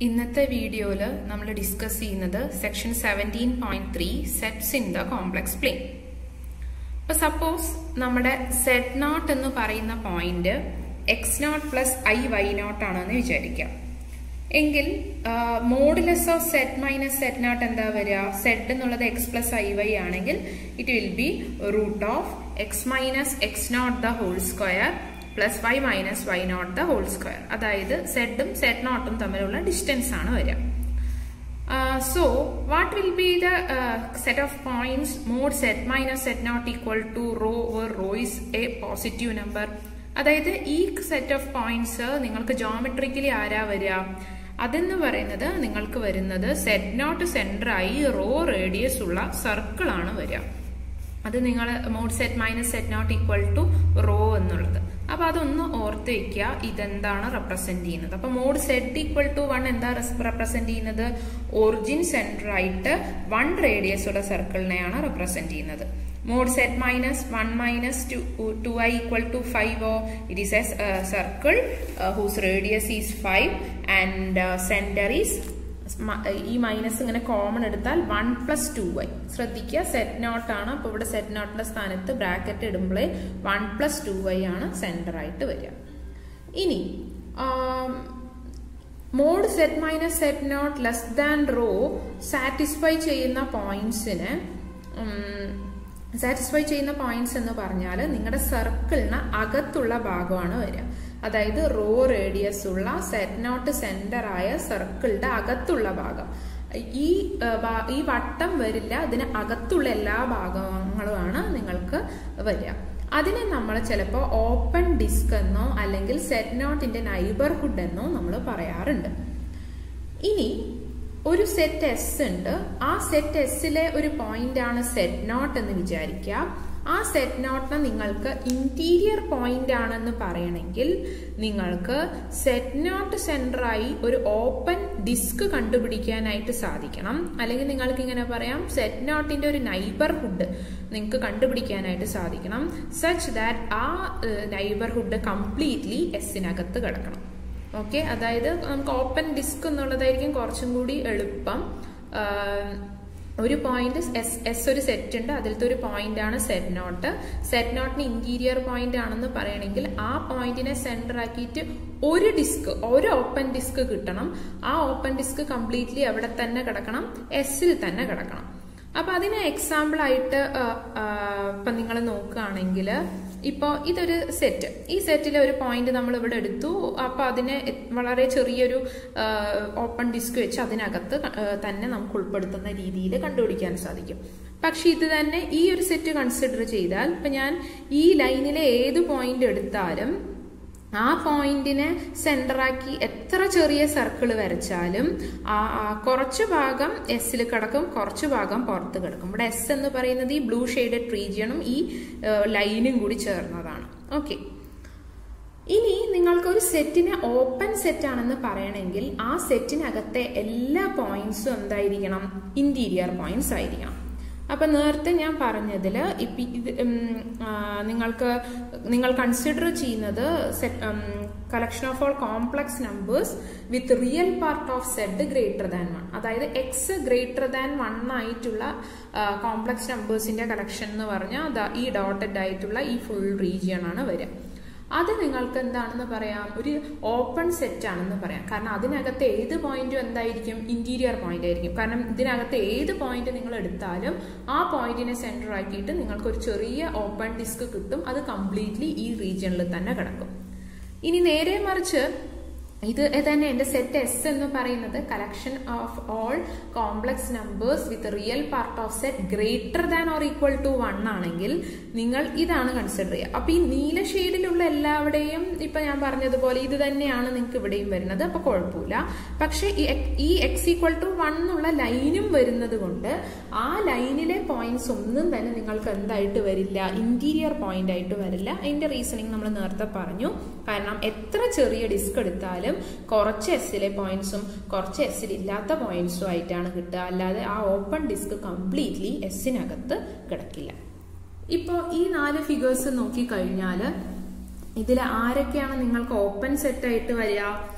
ഇന്നത്തെ വീഡിയോയിൽ നമ്മൾ ഡിസ്കസ് ചെയ്യുന്നത് section seventeen point three sets in the complex plane ഇപ്പൊ സപ്പോസ് നമ്മുടെ സെറ്റ് നോട്ട് എന്ന് പറയുന്ന point x nought plus i y nought ആണെന്ന് വിചാരിക്കാം എങ്കിൽ modulus of z minus z nought എന്താ വരിക സെറ്റ് എന്നുള്ളത് എക്സ് പ്ലസ് ഐ വൈ ആണെങ്കിൽ it will be root of x minus x nought the whole square plus y minus y nought the whole square അതായത് സെറ്റും z നോട്ടും തമ്മിലുള്ള distance ആണ് വരിക so what will be the set of points mod z minus z nought equal to rho or rho is a positive number അതായത് ഈ set of points നിങ്ങൾക്ക് geometrically ആരാ വരിക അതെന്ന് പറയുന്നത് നിങ്ങൾക്ക് വരുന്നത് സെറ്റ് നോട്ട് സെന്ററായി റോ റേഡിയസ് ഉള്ള സർക്കിൾ ആണ് വരിക അത് നിങ്ങൾ mod z minus z nought equal to rho എന്നുള്ളത് അപ്പൊ അതൊന്ന് ഓർത്ത് വെക്കുക ഇതെന്താണ് റെപ്രസെന്റ് ചെയ്യുന്നത് അപ്പൊ mod z equal to one എന്താ റെപ്രസെന്റ് ചെയ്യുന്നത് ഒറിജിൻ സെന്റർ ആയിട്ട് വൺ റേഡിയസ് ഉള്ള സർക്കിളിനെയാണ് റെപ്രസെന്റ് ചെയ്യുന്നത് mod z minus one minus two two i equal to five oh it is a circle whose radius is five and center is ഈ minus ഇങ്ങനെ common എടുത്താൽ one plus two y ശ്രദ്ധിക്കുക z nought ആണ് അപ്പൊ ഇവിടെ z നോട്ടിന്റെ സ്ഥാനത്ത് bracket ഇടുമ്പോഴേ വൺ പ്ലസ് ടു വൈ ആണ് സെന്റർ ആയിട്ട് വരിക ഇനി mod z minus z not less than rho satisfy ചെയ്യുന്ന പോയിന്റ്സിന് സാറ്റിസ്ഫൈ ചെയ്യുന്ന പോയിന്റ്സ് എന്ന് പറഞ്ഞാൽ നിങ്ങളുടെ സർക്കിളിന് അകത്തുള്ള ഭാഗമാണ് വരിക അതായത് റോ റേഡിയസ് ഉള്ള സെറ്റ് നോട്ട് സെന്റർ ആയ സർക്കിളിന്റെ അകത്തുള്ള ഭാഗം ഈ ഈ വട്ടം വരില്ല ഇതിന് അകത്തുള്ള എല്ലാ ഭാഗങ്ങളുമാണ് നിങ്ങൾക്ക് വരിക അതിനെ നമ്മൾ ചിലപ്പോൾ ഓപ്പൺ ഡിസ്ക് എന്നോ അല്ലെങ്കിൽ സെറ്റ് നോട്ടിന്റെ നൈബർഹുഡ് എന്നോ നമ്മൾ പറയാറുണ്ട് ഇനി ഒരു സെറ്റ് എസ് ഉണ്ട് ആ സെറ്റ് എസിലെ ഒരു പോയിന്റ് ആണ് സെറ്റ് നോട്ട് എന്ന് വിചാരിക്കുക ആ സെറ്റ് നോട്ടിനെ നിങ്ങൾക്ക് ഇന്റീരിയർ പോയിന്റ് ആണെന്ന് പറയണമെങ്കിൽ നിങ്ങൾക്ക് സെറ്റ് നോട്ട് സെന്ററായി ഒരു ഓപ്പൺ ഡിസ്ക് കണ്ടുപിടിക്കാനായിട്ട് സാധിക്കണം അല്ലെങ്കിൽ നിങ്ങൾക്ക് ഇങ്ങനെ പറയാം സെറ്റ് നോട്ടിന്റെ ഒരു നൈബർഹുഡ് നിങ്ങൾക്ക് കണ്ടുപിടിക്കാനായിട്ട് സാധിക്കണം സച്ച് ദാറ്റ് ആ നൈബർഹുഡ് കംപ്ലീറ്റ്ലി എസിനകത്ത് കിടക്കണം ഓക്കെ അതായത് നമുക്ക് ഓപ്പൺ ഡിസ്ക് എന്നുള്ളതായിരിക്കും കുറച്ചും കൂടി എളുപ്പം ഒരു പോയിന്റ് എസ് എസ് ഒരു സെറ്റ് ഉണ്ട് അതിലത്തെ ഒരു പോയിന്റ് ആണ് സെറ്റ് നോട്ട് സെറ്റ് നോട്ടിന് ഇന്റീരിയർ പോയിന്റ് ആണെന്ന് പറയണമെങ്കിൽ ആ പോയിന്റിനെ സെന്റർ ആക്കിയിട്ട് ഒരു ഡിസ്ക് ഒരു ഓപ്പൺ ഡിസ്ക് കിട്ടണം ആ ഓപ്പൺ ഡിസ്ക് കംപ്ലീറ്റ്ലി അവിടെ തന്നെ കിടക്കണം എസിൽ തന്നെ കിടക്കണം അപ്പൊ അതിന് എക്സാമ്പിൾ ആയിട്ട് ഇപ്പൊ നിങ്ങൾ നോക്കുകയാണെങ്കിൽ ഇപ്പോൾ ഇതൊരു സെറ്റ് ഈ സെറ്റിലെ ഒരു പോയിന്റ് നമ്മൾ ഇവിടെ എടുത്തു അപ്പോൾ അതിനെ വളരെ ചെറിയൊരു ഓപ്പൺ ഡിസ്ക് വെച്ച് അതിനകത്ത് തന്നെ നമുക്ക് ഉൾപ്പെടുത്തുന്ന രീതിയിൽ കണ്ടുപിടിക്കാൻ സാധിക്കും പക്ഷെ ഇത് തന്നെ ഈ ഒരു സെറ്റ് കൺസിഡർ ചെയ്താൽ ഇപ്പൊ ഞാൻ ഈ ലൈനിലെ ഏത് പോയിന്റ് എടുത്താലും ആ പോയിന്റിനെ സെന്ററാക്കി എത്ര ചെറിയ സർക്കിൾ വരച്ചാലും ആ കുറച്ച് ഭാഗം എസ്സിൽ കിടക്കും കുറച്ച് ഭാഗം പുറത്ത് കിടക്കും ഇവിടെ എസ് എന്ന് പറയുന്നത് ഈ ബ്ലൂ ഷെയ്ഡഡ് റീജിയണും ഈ ലൈനും കൂടി ചേർന്നതാണ് ഓക്കെ ഇനി നിങ്ങൾക്ക് ഒരു സെറ്റിനെ ഓപ്പൺ സെറ്റ് ആണെന്ന് പറയണമെങ്കിൽ ആ സെറ്റിനകത്തെ എല്ലാ പോയിന്റ്സും എന്തായിരിക്കണം ഇന്റീരിയർ പോയിന്റ്സ് ആയിരിക്കണം അപ്പൊ നേരത്തെ ഞാൻ പറഞ്ഞതിൽ ഇപ്പം ഇത് നിങ്ങൾക്ക് നിങ്ങൾ കൺസിഡർ ചെയ്യുന്നത് collection of all complex numbers with real part of z greater than one അതായത് എക്സ് ഗ്രേറ്റർ ദാൻ വൺ ആയിട്ടുള്ള കോംപ്ലക്സ് നമ്പേഴ്സിന്റെ കളക്ഷൻ എന്ന് പറഞ്ഞാൽ ഈ ഡോട്ടഡ് ആയിട്ടുള്ള ഈ ഫുൾ റീജിയൺ ആണ് വരിക അത് നിങ്ങൾക്ക് എന്താണെന്ന് പറയാം ഒരു ഓപ്പൺ സെറ്റ് ആണെന്ന് പറയാം കാരണം അതിനകത്ത് ഏത് പോയിന്റും എന്തായിരിക്കും ഇന്റീരിയർ പോയിന്റ് ആയിരിക്കും കാരണം ഇതിനകത്ത് ഏത് പോയിന്റ് നിങ്ങൾ എടുത്താലും ആ പോയിന്റിനെ സെന്റർ ആക്കിയിട്ട് നിങ്ങൾക്ക് ഒരു ചെറിയ ഓപ്പൺ ഡിസ്ക് കിട്ടും അത് കംപ്ലീറ്റ്ലി ഈ റീജിയണിൽ തന്നെ കിടക്കും ഇനി നേരെ മറിച്ച് ഇത് തന്നെ എന്റെ സെറ്റ് എസ് എന്ന് പറയുന്നത് collection of all complex numbers with real part of z greater than or equal to one ആണെങ്കിൽ നിങ്ങൾ ഇതാണ് കൺസിഡർ ചെയ്യുക അപ്പൊ ഈ നീല ഷെയ്ഡിലുള്ള എല്ലാവിടെയും ഇപ്പൊ ഞാൻ പറഞ്ഞതുപോലെ ഇത് തന്നെയാണ് നിങ്ങൾക്ക് ഇവിടെയും വരുന്നത് അപ്പൊ കുഴപ്പമില്ല പക്ഷെ ഈ എക്സ് ഈക്വൽ ടു വൺ എന്നുള്ള ലൈനും വരുന്നത് കൊണ്ട് ആ ലൈനിലെ പോയിന്റ്സ് ഒന്നും തന്നെ നിങ്ങൾക്ക് എന്തായിട്ട് വരില്ല ഇന്റീരിയർ പോയിന്റ് ആയിട്ട് വരില്ല അതിന്റെ റീസണിങ് നമ്മൾ നേരത്തെ പറഞ്ഞു കാരണം എത്ര ചെറിയ ഡിസ്ക് എടുത്താലും കുറച്ച് എസ്സിലെ പോയിന്റ്സും കുറച്ച് എസ്സിൽ ഇല്ലാത്ത പോയിന്റ്സും ആയിട്ടാണ് കിട്ടുക അല്ലാതെ ആ ഓപ്പൺ ഡിസ്ക് കംപ്ലീറ്റ്ലി എസ്സിനകത്ത് കിടക്കില്ല ഇപ്പോൾ ഈ നാല് ഫിഗേഴ്സ് നോക്കിക്കഴിഞ്ഞാൽ ഇതിൽ ആരൊക്കെയാണ് നിങ്ങൾക്ക് ഓപ്പൺ സെറ്റ് ആയിട്ട് വരിക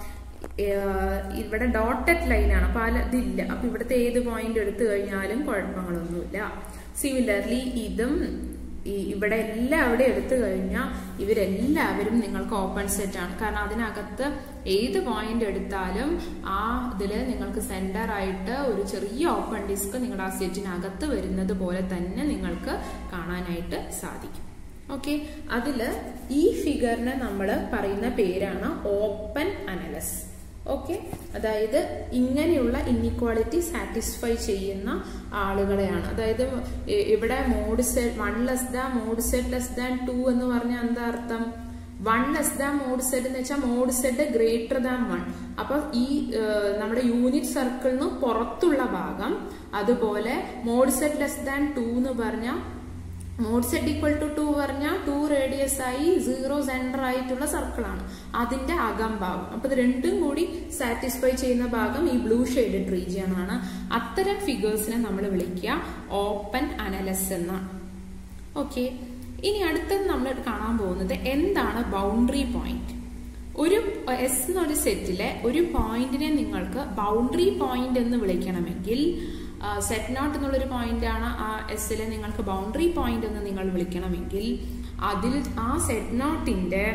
ഇവിടെ ഡോട്ടഡ് ലൈനാണ് അപ്പൊ അല്ല ഇതില്ല അപ്പൊ ഇവിടുത്തെ ഏത് പോയിന്റ് എടുത്തു കഴിഞ്ഞാലും കുഴപ്പങ്ങളൊന്നുമില്ല സിമിലർലി ഇതും ഈ ഇവിടെ എല്ലാവിടെ എടുത്തു കഴിഞ്ഞാൽ ഇവരെല്ലാവരും നിങ്ങൾക്ക് ഓപ്പൺ സെറ്റ് ആണ് കാരണം അതിനകത്ത് ഏത് പോയിന്റ് എടുത്താലും ആ ഇതിൽ നിങ്ങൾക്ക് സെന്റർ ആയിട്ട് ഒരു ചെറിയ ഓപ്പൺ ഡിസ്ക് നിങ്ങളുടെ ആ സെറ്റിനകത്ത് വരുന്നത് പോലെ തന്നെ നിങ്ങൾക്ക് കാണാനായിട്ട് സാധിക്കും ഓക്കെ അതില് ഈ ഫിഗറിനെ നമ്മൾ പറയുന്ന പേരാണ് ഓപ്പൺ അനലസ് ഓക്കെ അതായത് ഇങ്ങനെയുള്ള ഇന്നിക്വാളിറ്റി സാറ്റിസ്ഫൈ ചെയ്യുന്ന ആളുകളെയാണ് അതായത് ഇവിടെ mod z one less than mod z less than two എന്ന് പറഞ്ഞാൽ എന്താ അർത്ഥം one less than mod z എന്ന് വെച്ചാൽ mod z greater than one അപ്പൊ ഈ നമ്മുടെ യൂണിറ്റ് സർക്കിളിന് പുറത്തുള്ള ഭാഗം അതുപോലെ mod z less than two എന്ന് പറഞ്ഞാൽ mod z equal to two പറഞ്ഞാൽ ടു റേഡിയസ് ആയി സീറോ സെന്റർ ആയിട്ടുള്ള സർക്കിളാണ് അതിന്റെ അകം ഭാഗം അപ്പൊ ഇത് രണ്ടും കൂടി സാറ്റിസ്ഫൈ ചെയ്യുന്ന ഭാഗം ഈ ബ്ലൂ ഷെയ്ഡഡ് റീജിയൻ ആണ് അത്തരം ഫിഗേഴ്സിനെ നമ്മൾ വിളിക്കുക ഓപ്പൺ അനലസ് എന്നാണ് ഓക്കെ ഇനി അടുത്തത് നമ്മൾ കാണാൻ പോകുന്നത് എന്താണ് ബൗണ്ടറി പോയിന്റ് ഒരു എസ് എന്നൊരു സെറ്റിലെ ഒരു പോയിന്റിനെ നിങ്ങൾക്ക് ബൗണ്ടറി പോയിന്റ് എന്ന് വിളിക്കണമെങ്കിൽ സെറ്റ് നോട്ട് എന്നുള്ളൊരു പോയിന്റ് ആണ് ആ എസ്സിലെ നിങ്ങൾക്ക് ബൗണ്ടറി പോയിന്റ് എന്ന് നിങ്ങൾ വിളിക്കണമെങ്കിൽ അതിൽ ആ സെറ്റ് നോട്ടിന്റെ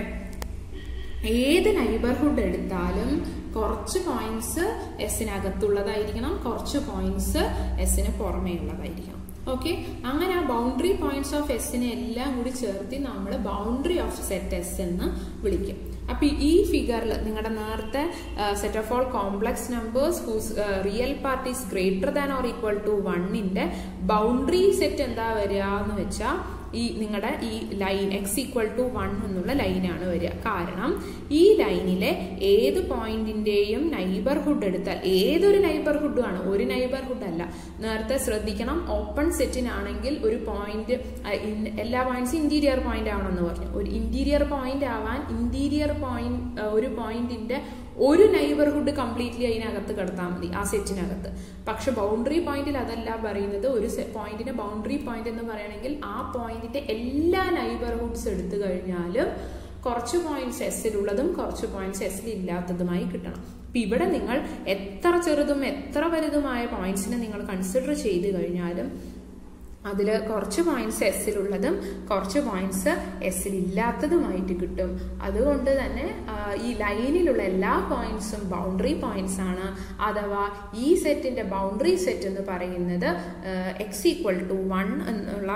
ഏത് നൈബർഹുഡ് എടുത്താലും കുറച്ച് പോയിന്റ്സ് എസിനകത്തുള്ളതായിരിക്കണം കുറച്ച് പോയിന്റ്സ് എസിന് പുറമേ ഉള്ളതായിരിക്കണം ഓക്കെ അങ്ങനെ ആ ബൗണ്ടറി പോയിന്റ്സ് ഓഫ് എസിനെ എല്ലാം കൂടി ചേർത്തി നമ്മൾ ബൗണ്ടറി ഓഫ് സെറ്റ് എസ് എന്ന് വിളിക്കും അപ്പൊ ഈ ഫിഗറിൽ നിങ്ങളുടെ നേരത്തെ set of all complex numbers whose real part is greater than or equal to വണ്ണിന്റെ ബൗണ്ടറി സെറ്റ് എന്താ വരിക എന്ന് വെച്ചാൽ ഈ നിങ്ങളുടെ ഈ line x equal to one എന്നുള്ള ലൈനാണ് വരിക കാരണം ഈ ലൈനിലെ ഏത് പോയിന്റിന്റെയും നൈബർഹുഡ് എടുത്താൽ ഏതൊരു നൈബർഹുഡും ആണ് ഒരു നൈബർഹുഡ് അല്ല നേരത്തെ ശ്രദ്ധിക്കണം ഓപ്പൺ സെറ്റിനാണെങ്കിൽ ഒരു പോയിന്റ് എല്ലാ പോയിന്റ്സും ഇന്റീരിയർ പോയിന്റ് ആവണമെന്ന് പറഞ്ഞു ഒരു ഇന്റീരിയർ പോയിന്റ് ആവാൻ ഇന്റീരിയർ പോയിന്റ് ഒരു പോയിന്റിന്റെ ഒരു നൈബർഹുഡ് കംപ്ലീറ്റ്ലി അതിനകത്ത് കിടത്താൽ മതി ആ സെറ്റിനകത്ത് പക്ഷെ ബൗണ്ടറി പോയിന്റിൽ അതല്ല പറയുന്നത് ഒരു പോയിന്റിന്റെ ബൗണ്ടറി പോയിന്റ് എന്ന് പറയുകയാണെങ്കിൽ ആ പോയിന്റിന്റെ എല്ലാ നൈബർഹുഡ്സ് എടുത്തു കഴിഞ്ഞാലും കുറച്ച് പോയിന്റ്സ് എസ്സിലുള്ളതും കുറച്ച് പോയിന്റ്സ് എസ്സിൽ ഇല്ലാത്തതുമായി കിട്ടണം അപ്പൊ ഇവിടെ നിങ്ങൾ എത്ര ചെറുതും എത്ര വലുതുമായ പോയിന്റ്സിനെ നിങ്ങൾ കൺസിഡർ ചെയ്ത് കഴിഞ്ഞാലും അതിൽ കുറച്ച് പോയിന്റ്സ് എസ്സിലുള്ളതും കുറച്ച് പോയിന്റ്സ് എസ്സിൽ ഇല്ലാത്തതുമായിട്ട് കിട്ടും അതുകൊണ്ട് തന്നെ ഈ ലൈനിലുള്ള എല്ലാ പോയിന്റ്സും ബൗണ്ടറി പോയിന്റ്സ് ആണ് അഥവാ ഈ സെറ്റിന്റെ ബൗണ്ടറി സെറ്റ് എന്ന് പറയുന്നത് എക്സ് ഈക്വൽ ടു വൺ എന്നുള്ള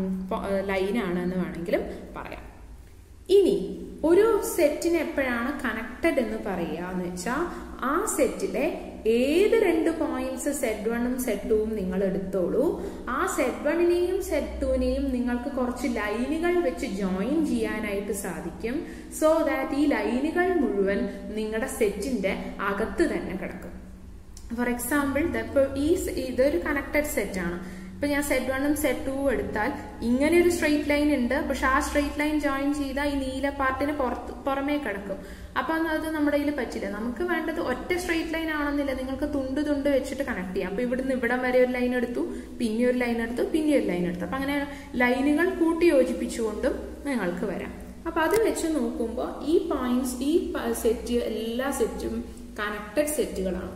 ലൈനാണ് എന്ന് വേണമെങ്കിലും പറയാം ഇനി ഒരു സെറ്റിന് എപ്പോഴാണ് കണക്റ്റഡ് എന്ന് പറയുക എന്ന് വെച്ചാൽ ആ സെറ്റിലെ ഏത് രണ്ട് പോയിന്റ്സ് സെറ്റ് വണ്ണും സെറ്റ് ടുവും നിങ്ങൾ എടുത്തോളൂ ആ സെറ്റ് വണ്ണിനെയും സെറ്റ് ടുവിനെയും നിങ്ങൾക്ക് കുറച്ച് ലൈനുകൾ വെച്ച് ജോയിൻ ചെയ്യാനായിട്ട് സാധിക്കും സോ ദാറ്റ് ഈ ലൈനുകൾ മുഴുവൻ നിങ്ങളുടെ സെറ്റിന്റെ അകത്ത് തന്നെ കിടക്കും ഫോർ എക്സാമ്പിൾ ഇപ്പോൾ ഈ ഇതൊരു കണക്റ്റഡ് സെറ്റ് ആണ് ഇപ്പൊ ഞാൻ സെറ്റ് വണ്ണും സെറ്റ് ടൂവും എടുത്താൽ ഇങ്ങനെ ഒരു സ്ട്രെയിറ്റ് ലൈൻ ഉണ്ട് പക്ഷെ ആ സ്ട്രെയിറ്റ് ലൈൻ ജോയിൻ ചെയ്താൽ ഈ നീല പാർട്ടിന് പുറത്ത് പുറമേ കിടക്കും അപ്പൊ അത് നമ്മുടെ കയ്യിൽ പറ്റില്ല നമുക്ക് വേണ്ടത് ഒറ്റ സ്ട്രെയിറ്റ് ലൈൻ ആണെന്നില്ല നിങ്ങൾക്ക് തുണ്ട് തുണ്ട് വെച്ചിട്ട് കണക്ട് ചെയ്യാം അപ്പൊ ഇവിടുന്ന് ഇവിടം വരെ ഒരു ലൈൻ എടുത്തു പിന്നെ ഒരു ലൈൻ എടുത്തു പിന്നെ ഒരു ലൈൻ എടുത്തു അപ്പൊ അങ്ങനെ ലൈനുകൾ കൂട്ടി യോജിപ്പിച്ചുകൊണ്ടും നിങ്ങൾക്ക് വരാം അപ്പൊ അത് വെച്ച് നോക്കുമ്പോൾ ഈ പോയിന്റ്സ് ഈ സെറ്റ് എല്ലാ സെറ്റും കണക്റ്റഡ് സെറ്റുകളാണ്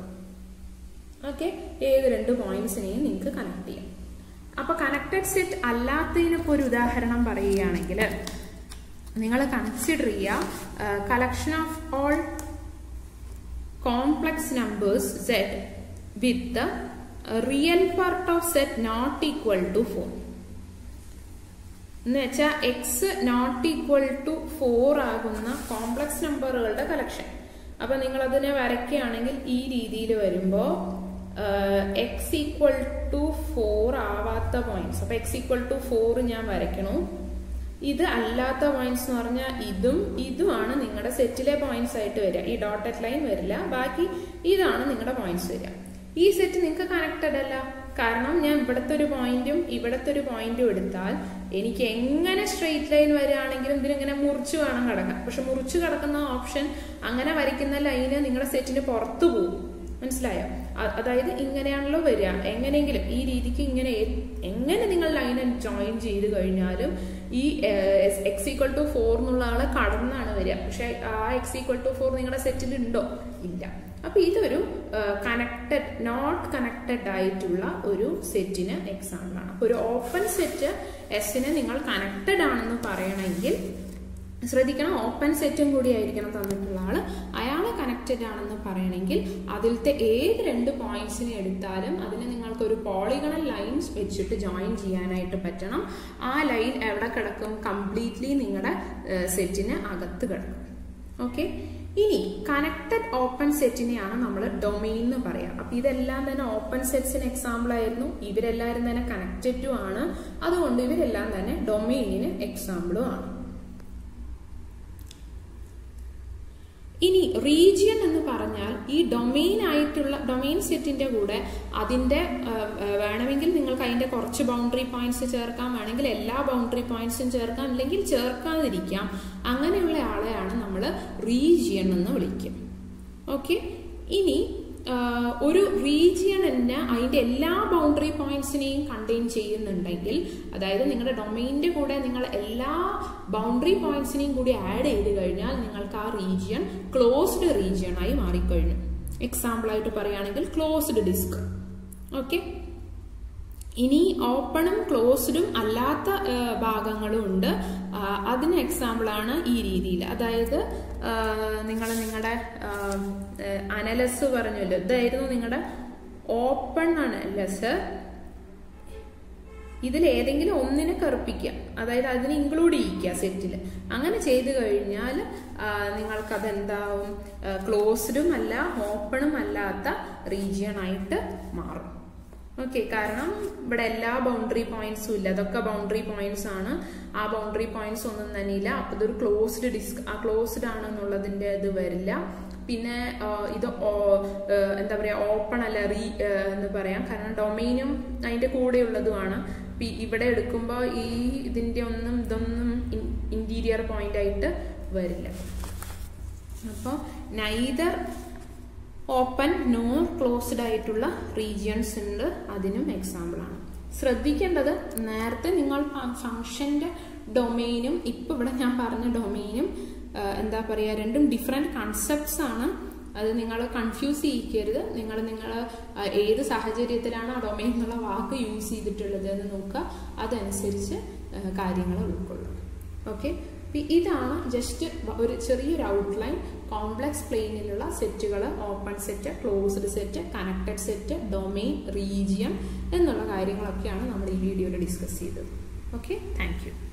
ഓക്കെ ഏത് രണ്ട് പോയിന്റ്സിനെയും നിങ്ങൾക്ക് കണക്ട് ചെയ്യാം അപ്പൊ കണക്റ്റഡ് സെറ്റ് അല്ലാത്തതിനിപ്പോ ഒരു ഉദാഹരണം പറയുകയാണെങ്കിൽ നിങ്ങൾ കൺസിഡർ ചെയ്യുക collection of all complex numbers z with real part of z nought equal to four എന്ന് വെച്ചാൽ x nought equal to four ആകുന്ന കോംപ്ലക്സ് നമ്പറുകളുടെ കളക്ഷൻ അപ്പൊ നിങ്ങൾ അതിനെ വരയ്ക്കുകയാണെങ്കിൽ ഈ രീതിയിൽ വരുമ്പോൾ എക്സ് ഈക്വൽ ടു ഫോർ ആവാത്ത പോയിന്റ്സ് അപ്പൊ എക്സ് ഈക്വൽ ടു ഫോർ ഞാൻ വരയ്ക്കണു ഇത് അല്ലാത്ത പോയിന്റ്സ് എന്ന് പറഞ്ഞാൽ ഇതും ഇതുമാണ് നിങ്ങളുടെ സെറ്റിലെ പോയിന്റ്സ് ആയിട്ട് വരിക ഈ ഡോട്ടഡ് ലൈൻ വരില്ല ബാക്കി ഇതാണ് നിങ്ങളുടെ പോയിന്റ്സ് വരിക ഈ സെറ്റ് നിങ്ങൾക്ക് കണക്റ്റഡ് അല്ല കാരണം ഞാൻ ഇവിടുത്തെ ഒരു പോയിന്റും ഇവിടുത്തെ ഒരു പോയിന്റും എടുത്താൽ എനിക്ക് എങ്ങനെ സ്ട്രെയിറ്റ് ലൈൻ വരികയാണെങ്കിലും ഇതിനിങ്ങനെ മുറിച്ച് വേണം കിടക്കാൻ പക്ഷെ മുറിച്ച് കിടക്കുന്ന ഓപ്ഷൻ അങ്ങനെ വരയ്ക്കുന്ന ലൈന് നിങ്ങളുടെ സെറ്റിന് പുറത്തു പോകും മനസ്സിലായോ അതായത് ഇങ്ങനെയാണല്ലോ വരിക എങ്ങനെയെങ്കിലും ഈ രീതിക്ക് ഇങ്ങനെ എങ്ങനെ നിങ്ങൾ ലൈൻ ജോയിൻ ചെയ്ത് കഴിഞ്ഞാലും ഈ എക്സ് ഈക്വൽ ടു ഫോർ എന്നുള്ള ആളെ കടന്നാണ് വരിക പക്ഷെ ആ എക്സ് ഈക്വൽ ടു ഫോർ നിങ്ങളുടെ സെറ്റിൽ ഉണ്ടോ ഇല്ല അപ്പൊ ഇതൊരു കണക്റ്റഡ് നോട്ട് കണക്റ്റഡ് ആയിട്ടുള്ള ഒരു സെറ്റിന് എക്സാമ്പിൾ ആണ് ഒരു ഓപ്പൺ സെറ്റ് എസിന് നിങ്ങൾ കണക്റ്റഡ് ആണെന്ന് പറയണമെങ്കിൽ ശ്രദ്ധിക്കണം ഓപ്പൺ സെറ്റും കൂടി ആയിരിക്കണം തന്നിട്ടുള്ള ആള് അയാൾ കണക്റ്റഡ് ആണെന്ന് പറയണമെങ്കിൽ അതിലത്തെ ഏത് രണ്ട് പോയിന്റ്സിനെ എടുത്താലും അതിനെ നിങ്ങൾക്ക് ഒരു പോളിഗണൽ ലൈൻസ് വെച്ചിട്ട് ജോയിൻ ചെയ്യാനായിട്ട് പറ്റണം ആ ലൈൻ എവിടെ കിടക്കും കംപ്ലീറ്റ്ലി നിങ്ങളുടെ സെറ്റിന് അകത്ത് കിടക്കും ഓക്കെ ഇനി കണക്റ്റഡ് ഓപ്പൺ സെറ്റിനെയാണ് നമ്മൾ ഡൊമെയിൻ എന്ന് പറയാം അപ്പൊ ഇതെല്ലാം തന്നെ ഓപ്പൺ സെറ്റ്സിന് എക്സാമ്പിൾ ആയിരുന്നു ഇവരെല്ലാവരും തന്നെ കണക്റ്റഡും ആണ് അതുകൊണ്ട് ഇവരെല്ലാം തന്നെ ഡൊമെയിനിന് എക്സാമ്പിളും ആണ് ഇനി റീജിയൻ എന്ന് പറഞ്ഞാൽ ഈ ഡൊമെയിൻ ആയിട്ടുള്ള ഡൊമെയിൻ സെറ്റിന്റെ കൂടെ അതിന്റെ വേണമെങ്കിൽ നിങ്ങൾക്ക് അതിന്റെ കുറച്ച് ബൗണ്ടറി പോയിന്റ്സ് ചേർക്കാം വേണമെങ്കിൽ എല്ലാ ബൗണ്ടറി പോയിന്റ്സും ചേർക്കാം അല്ലെങ്കിൽ ചേർക്കാതിരിക്കാം അങ്ങനെയുള്ള ആളെയാണ് നമ്മൾ റീജിയൻ എന്ന് വിളിക്കും ഓക്കെ ഇനി ഒരു റീജിയൺ തന്നെ അതിന്റെ എല്ലാ ബൗണ്ടറി പോയിന്റ്സിനെയും കണ്ടെയ്ൻ ചെയ്യുന്നുണ്ടെങ്കിൽ അതായത് നിങ്ങളുടെ ഡൊമൈനിന്റെ കൂടെ നിങ്ങൾ എല്ലാ ബൗണ്ടറി പോയിന്റ്സിനെയും കൂടി ആഡ് ചെയ്ത് കഴിഞ്ഞാൽ നിങ്ങൾക്ക് ആ റീജിയൺ ക്ലോസ്ഡ് റീജിയൺ ആയി മാറിക്കഴിഞ്ഞു എക്സാമ്പിൾ ആയിട്ട് പറയുകയാണെങ്കിൽ ക്ലോസ്ഡ് ഡിസ്ക് ഓക്കെ ഇനി ഓപ്പണും ക്ലോസ്ഡും അല്ലാത്ത ഭാഗങ്ങളും ഉണ്ട് അതിന് എക്സാമ്പിൾ ആണ് ഈ രീതിയിൽ അതായത് നിങ്ങൾ നിങ്ങളുടെ അനലസ് പറഞ്ഞല്ലോ ഇതായിരുന്നു നിങ്ങളുടെ ഓപ്പൺ അനലസ് ഇതിൽ ഏതെങ്കിലും ഒന്നിനെ കറുപ്പിക്കുക അതായത് അതിനെ ഇൻക്ലൂഡ് ചെയ്യിക്കുക സെറ്റിൽ അങ്ങനെ ചെയ്തു കഴിഞ്ഞാൽ നിങ്ങൾക്കത് എന്താവും ക്ലോസ്ഡും അല്ല ഓപ്പണും അല്ലാത്ത റീജിയൺ ആയിട്ട് മാറും ഓക്കെ കാരണം ഇവിടെ എല്ലാ ബൗണ്ടറി പോയിന്റ്സും ഇല്ല അതൊക്കെ ബൗണ്ടറി പോയിന്റ്സ് ആണ് ആ ബൗണ്ടറി പോയിന്റ്സ് ഒന്നും തന്നെ ഇല്ല അപ്പൊ ഇതൊരു ക്ലോസ്ഡ് ഡിസ്ക് ആ ക്ലോസ്ഡ് ആണെന്നുള്ളതിന്റെ ഇത് വരില്ല പിന്നെ ഇത് എന്താ പറയാ ഓപ്പൺ അല്ല റീ എന്ന് പറയാം കാരണം ഡൊമൈനും അതിന്റെ കൂടെയുള്ളതുമാണ് ഇവിടെ എടുക്കുമ്പോൾ ഈ ഇതിന്റെ ഒന്നും ഇതൊന്നും ഇന്റീരിയർ പോയിന്റ് ആയിട്ട് വരില്ല അപ്പോൾ നൈദർ ഓപ്പൺ നോ ക്ലോസ്ഡ് ആയിട്ടുള്ള റീജിയൻസ് ഉണ്ട് അതിനും എക്സാമ്പിൾ ആണ് ശ്രദ്ധിക്കേണ്ടത് നേരത്തെ നിങ്ങൾ ഫംഗ്ഷന്റെ ഡൊമെയിനും ഇപ്പൊ ഇവിടെ ഞാൻ പറഞ്ഞ ഡൊമെയിനും എന്താ പറയുക രണ്ടും ഡിഫറെന്റ് കൺസെപ്റ്റ്സ് ആണ് അത് നിങ്ങൾ കൺഫ്യൂസ് ചെയ്യിക്കരുത് നിങ്ങൾ നിങ്ങൾ ഏത് സാഹചര്യത്തിലാണ് ആ ഡൊമെയിൻ എന്നുള്ള വാക്ക് യൂസ് ചെയ്തിട്ടുള്ളത് എന്ന് നോക്കുക അതനുസരിച്ച് കാര്യങ്ങൾ ഉൾക്കൊള്ളും ഓക്കെ ഇതാണ് ജസ്റ്റ് ഒരു ചെറിയൊരു ഔട്ട്ലൈൻ കോംപ്ലക്സ് പ്ലെയിനിലുള്ള സെറ്റുകൾ open set closed set connected set domain region എന്നുള്ള കാര്യങ്ങളൊക്കെയാണ് നമ്മൾ ഈ വീഡിയോയിൽ ഡിസ്കസ് ചെയ്തത് ഓക്കെ താങ്ക്